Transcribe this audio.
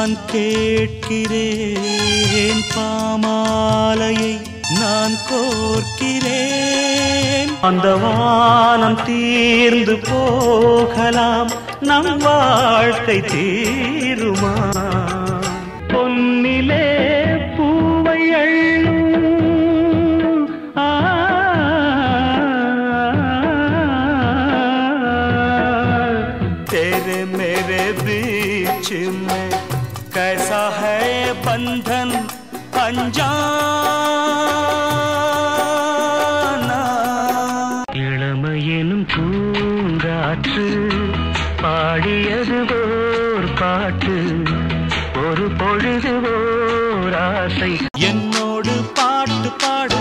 நான் கேட்கிறேன் பாமாலையை நான் கோர்க்கிறேன் அந்த வானம் தீர்ந்து போகலாம் நம் வாழ்க்கை தீருமா பொன்னிலே பூவை அள்ளும் ஆ तेरे मेरे बीच में कैसा है बंधन அஞ்சானா இளமையெனும் பூங்காற்று பாடியது ஓர் பாட்டு ஒரு பொழுது ஓர் ஆசை என்னோடு பாட்டு பாட